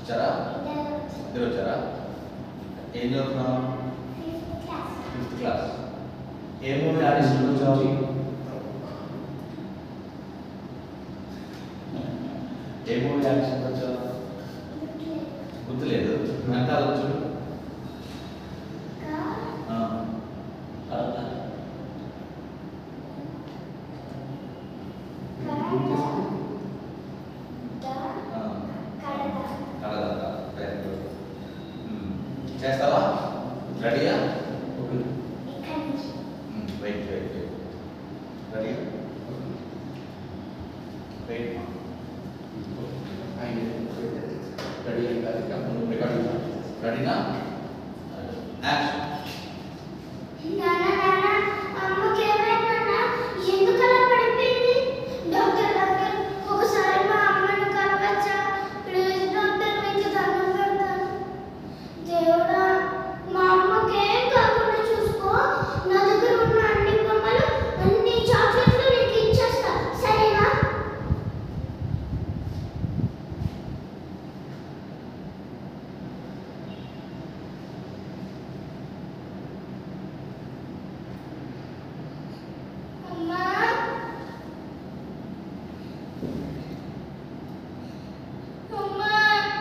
వచ్చారా ఇద్దరు వచ్చారా ఏం చదువుతున్నావు ఫిఫ్త్ క్లాస్ ఏ మూవీ ఆడిషన్ వచ్చావు ఏ మూవీ ఆడిషన్ వచ్చావు గుర్తులేదు వెనకాల చూడు ఆ, తర్వాత ఆ, కడదాత వెరీ గుడ్ చేస్తావా రెడీయా wait wait wait ready wait ready recording రెడీనా యాక్షన్ డాక్టర్ డాక్టర్ ఒకసారి మా అమ్మను కలవచ్చా ప్లీజ్ డాక్టర్ మీకు దండం పెడతాను దేవుడా మా అమ్మకి ఏం కాకుండా చూసుకో నా దగ్గర ఉన్న అన్ని బొమ్మలు అన్ని చాక్లెట్లు నీకు ఇచ్చేస్తా సరేనా అమ్మా అమ్మా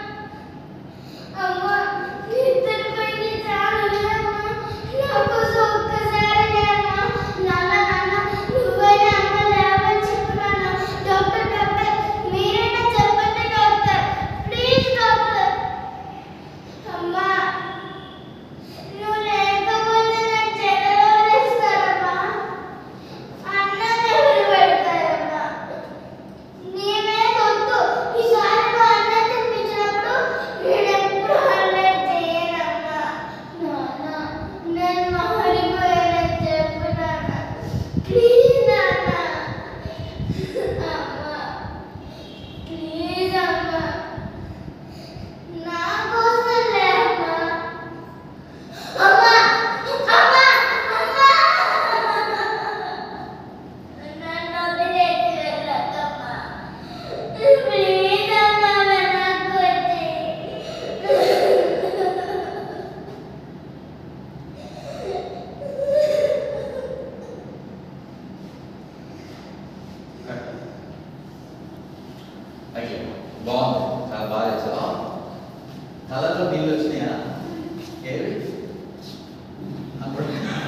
అమ్మా నిద్రపోయింది చాలు అమ్మా నాకోసం ఒక్కసారి లేమ్మా నాన్న నాన్న నువ్వైనా అమ్మ లేవని చెప్పు నాన్న డాక్టర్ డాక్టర్ మీరైనా చెప్పండి డాక్టర్ ప్లీజ్ డాక్టర్ అమ్మా నువ్వు లేకపోతే నా చెరలో వేస్తారమ్మా అన్నం ఎవరు పెడతారమ్మా నేనే వద్దు ఈసారి నువ్వు అన్నం తినిపించినప్పుడు నేను ఎప్పుడు అల్లరి చేయనమ్మా నాన్న నేను మారిపోయానని చెప్పు నాన్న ప్లీజ్ నాన్న అమ్మా ప్లీజ్ అమ్మా నా కోసం లేమ్మా అమ్మా అమ్మా అమ్మా నన్ను వదిలేసి వెళ్ళొద్దమ్మా ప్లీజ్ అమ్మా నాకు వచ్చి అయ్యో బాగుంది చాలా బాగా చేసావా కళ్ళలో నీళ్ళు వచ్చినాయా ఏవి అప్పుడు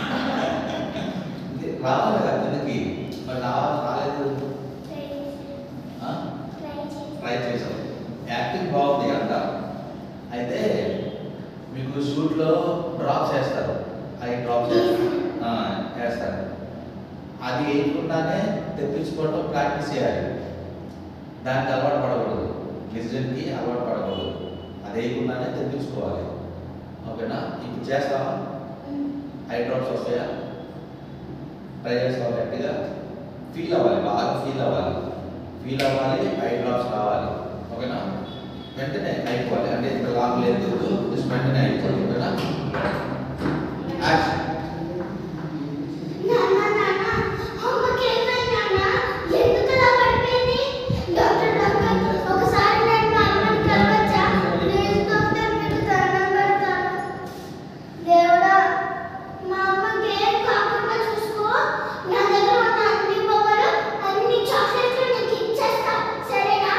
ఇది రావాలి కదా కిందకి మరి రావాలి రాలేదు ఆ? ట్రై చేసాం యాక్టింగ్ బాగుంది అంట అయితే మీకు షూట్లో డ్రాప్ చేస్తారు అవి డ్రాప్ చేస్తారు ఆ, వేస్తారు అది వేయకుండానే తెప్పించుకోవటం ప్రాక్టీస్ చేయాలి దానికి అలవాటు పడకూడదు లిజన్కి అలవాటు పడకూడదు అది వేయకుండానే తెప్పించుకోవాలి ఓకేనా ఇప్పుడు చేస్తావా ఐ డ్రాప్స్ వస్తాయా ట్రై చేస్తావా గట్టిగా ఫీల్ అవ్వాలి బాగా ఫీల్ అవ్వాలి ఫీల్ అవ్వాలి ఐ డ్రాప్స్ రావాలి ఓకేనా వెంటనే అయిపోవాలి అంటే ఇక్కడ లాంగ్ లేదు జస్ట్ వెంటనే అయిపోవాలి ఓకేనా యాక్షన్ నాన్న నాన్న అమ్మకి ఏమైంది నాన్న ఎందుకు అలా పడిపోయింది డాక్టర్ డాక్టర్ ఒకసారి నేను మా అమ్మని కలవచ్చా ప్లీజ్ డాక్టర్ మీకు దండం పెడతాను దేవుడా మా అమ్మకి ఏం కాకుండా చూసుకో నా దగ్గర ఉన్న అన్ని బొమ్మలు అన్ని చాక్లెట్లు నీకు ఇచ్చేస్తా సరేనా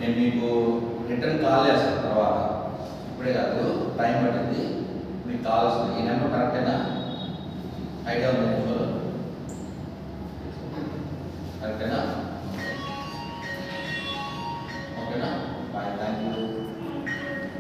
నేను మీకు రిటర్న్ కాల్ చేస్తాను తర్వాత ఇప్పుడే కాదు టైం పట్టింది మీకు కాల్ వస్తుంది ఈ నెంబర్ కరెక్టేనా ఐడియా ఉంది నెంబర్ కరెక్టేనా